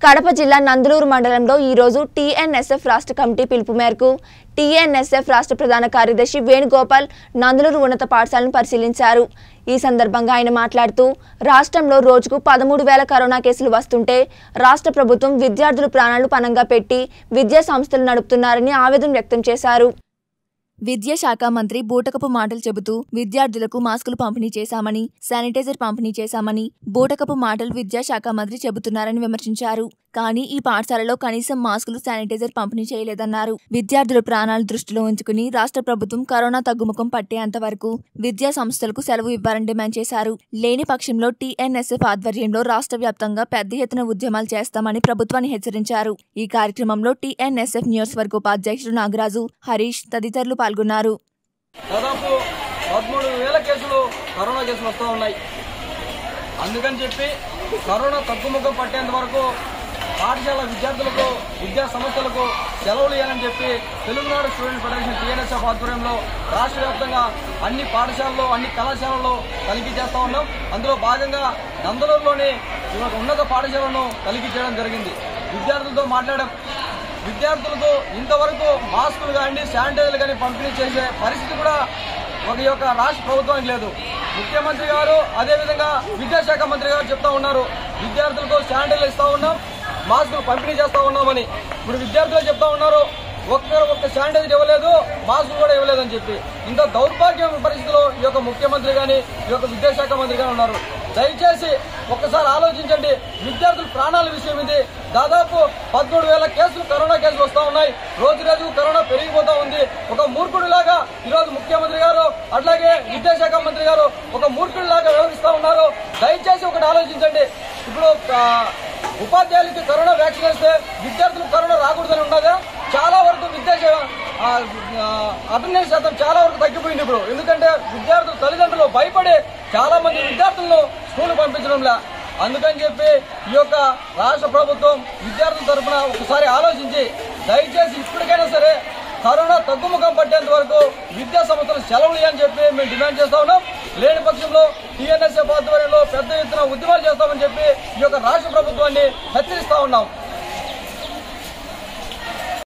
కడప జిల్లా నందులూరు మండలంలో ఈరోజు టీఎన్ఎస్ఎఫ్ రాష్ట్ర కమిటీ పిలుపు మేరకు టీఎన్ఎస్ఎఫ్ రాష్ట్ర ప్రధాన కార్యదర్శి వేణుగోపాల్ నందులూరు ఉన్నత పాఠశాలను పరిశీలించారు ఈ సందర్భంగా ఆయన మాట్లాడుతూ రాష్ట్రంలో రోజుకు పదమూడు వేల కరోనా కేసులు వస్తుంటే రాష్ట్ర ప్రభుత్వం విద్యార్థుల ప్రాణాలు పణంగా పెట్టి విద్యా సంస్థలు నడుపుతున్నారని ఆవేదన వ్యక్తం చేశారు విద్యాశాఖ మంత్రి బూటకపు మాటలు చెబుతూ విద్యార్థులకు మాస్కులు పంపిణీ చేశామని శానిటైజర్ పంపిణీ చేశామని బూటకపు మాటలు విద్యాశాఖ మంత్రి చెబుతున్నారని విమర్శించారు కానీ ఈ పాఠశాలలో కనీసం మాస్కులు శానిటైజర్ పంపిణీ చేయలేదన్నారు విద్యార్థుల ప్రాణాలు దృష్టిలో ఉంచుకుని రాష్ట్ర ప్రభుత్వం కరోనా తగ్గుముఖం పట్టేంత వరకు విద్యా సంస్థలకు సెలవు ఇవ్వాలని డిమాండ్ చేశారు లేని పక్షంలో టీఎన్ఎస్ఎఫ్ ఆధ్వర్యంలో రాష్ట్ర వ్యాప్తంగా పెద్ద ఎత్తున ఉద్యమాలు చేస్తామని ప్రభుత్వాన్ని హెచ్చరించారు ఈ కార్యక్రమంలో టీఎన్ఎస్ఎఫ్ నియోజకవర్గ ఉపాధ్యక్షుడు నాగరాజు హరీష్ తదితరులు పాల్గొన్నారు దాదాపు పదమూడు వేల కేసులు కరోనా కేసులు వస్తూ ఉన్నాయి అందుకని చెప్పి కరోనా తగ్గుముఖం పట్టేంత వరకు పాఠశాల విద్యార్థులకు విద్యా సంస్థలకు సెలవులు ఇవ్వాలని చెప్పి తెలుగునాడు స్టూడెంట్ ఫెడరేషన్ టీఎన్ఎస్ఎఫ్ ఆధ్వర్యంలో రాష్ట్ర వ్యాప్తంగా అన్ని పాఠశాలల్లో అన్ని కళాశాలల్లో తనిఖీ చేస్తూ ఉన్నాం అందులో భాగంగా నందలూరులోని ఈ యొక్క ఉన్నత పాఠశాలను తనిఖీ చేయడం జరిగింది విద్యార్థులతో మాట్లాడడం విద్యార్థులకు ఇంతవరకు మాస్కులు కానీ శానిటైజర్లు కానీ పంపిణీ చేసే పరిస్థితి కూడా ఒక యొక్క రాష్ట్ర ప్రభుత్వానికి లేదు ముఖ్యమంత్రి గారు అదేవిధంగా విద్యాశాఖ మంత్రి గారు చెప్తా ఉన్నారు విద్యార్థులకు శానిటైజర్లు ఇస్తా ఉన్నాం మాస్కులు పంపిణీ చేస్తా ఉన్నామని ఇప్పుడు విద్యార్థులు చెప్తా ఉన్నారు ఒక్కరు ఒక్క శానిటైజర్ ఇవ్వలేదు మాస్కులు కూడా ఇవ్వలేదని చెప్పి ఇంత దౌర్భాగ్యం పరిస్థితిలో ఈ యొక్క ముఖ్యమంత్రి కానీ ఈ యొక్క విద్యాశాఖ మంత్రి కానీ ఉన్నారు దయచేసి ఒక్కసారి ఆలోచించండి విద్యార్థుల ప్రాణాల విషయం ఇది దాదాపు పదమూడు వేల కేసులు కరోనా కేసులు వస్తా ఉన్నాయి రోజు రోజుకు కరోనా పెరిగిపోతా ఉంది ఒక మూర్ఖుడిలాగా ఈరోజు ముఖ్యమంత్రి గారు అట్లాగే విద్యాశాఖ మంత్రి గారు ఒక మూర్ఖుడిలాగా వ్యవహరిస్తా ఉన్నారు దయచేసి ఒకటి ఆలోచించండి ఇప్పుడు ఆ, ఉపాధ్యాయులకి కరోనా వ్యాక్సిన్ వేస్తే విద్యార్థులకు కరోనా రాకూడదని ఉన్నదా చాలా వరకు విద్యా అటెండెన్స్ శాతం చాలా వరకు తగ్గిపోయింది ఇప్పుడు ఎందుకంటే విద్యార్థులు తల్లిదండ్రులు భయపడి చాలా మంది విద్యార్థులను స్కూల్ పంపించడంలా అందుకని చెప్పి ఈ యొక్క రాష్ట్ర ప్రభుత్వం విద్యార్థుల తరఫున ఒకసారి ఆలోచించి దయచేసి ఇప్పటికైనా సరే కరోనా తగ్గుముఖం పట్టేంత వరకు విద్యా సంస్థలు సెలవులు ఇవ్వని చెప్పి మేము డిమాండ్ చేస్తా ఉన్నాం లేని పక్షంలో టీఎన్ఎస్ఎఫ్ ఆధ్వర్యంలో పెద్ద ఎత్తున ఉద్యమాలు చేస్తామని చెప్పి ఈ యొక్క రాష్ట్ర ప్రభుత్వాన్ని హెచ్చరిస్తా ఉన్నాం